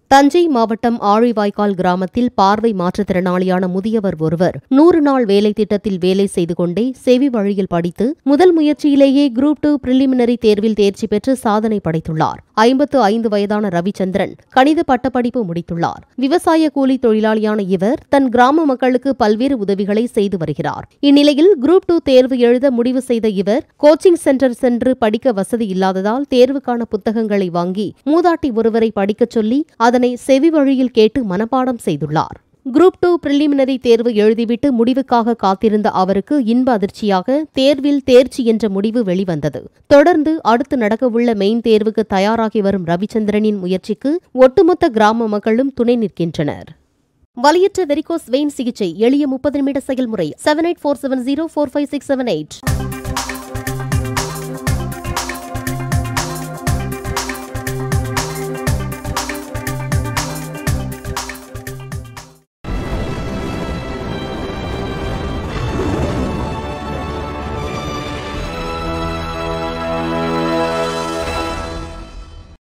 தஞ்சை மாவட்டம் ஆழிவாய்க்கால் கிராமத்தில் பார்வை மாற்றுத்திறனாளியான முதியவர் ஒருவர் நூறு நாள் வேலை திட்டத்தில் வேலை செய்து கொண்டே செவி வழியில் படித்து முதல் முயற்சியிலேயே குரூப் டூ பிரிலிமினரி தேர்வில் தேர்ச்சி பெற்று சாதனை படைத்துள்ளார் ஐம்பத்து ஐந்து வயதான ரவிச்சந்திரன் கணித பட்டப்படிப்பு முடித்துள்ளார் விவசாய கூலி தொழிலாளியான இவர் தன் கிராம மக்களுக்கு பல்வேறு உதவிகளை செய்து வருகிறார் இந்நிலையில் குரூப் டூ தேர்வு எழுத முடிவு செய்த இவர் கோச்சிங் சென்டர் சென்று படிக்க வசதி இல்லாததால் தேர்வுக்கான புத்தகங்களை வாங்கி மூதாட்டி ஒருவரை படிக்கச் சொல்லி அதனை செவி வழியில் கேட்டு மனப்பாடம் செய்துள்ளார் குரூப் டூ பிரிலிமினரி தேர்வு எழுதிவிட்டு முடிவுக்காக காத்திருந்த அவருக்கு இன்ப அதிர்ச்சியாக தேர்வில் தேர்ச்சி என்ற முடிவு வெளிவந்தது தொடர்ந்து அடுத்து நடக்கவுள்ள மெயின் தேர்வுக்கு தயாராகி வரும் ரவிச்சந்திரனின் முயற்சிக்கு ஒட்டுமொத்த கிராம மக்களும் துணை நிற்கின்றனர் வலியற்ற வெரிகோஸ் வெயின் சிகிச்சை எளிய முப்பது நிமிட செயல்முறை seven eight four seven zero four five six seven eight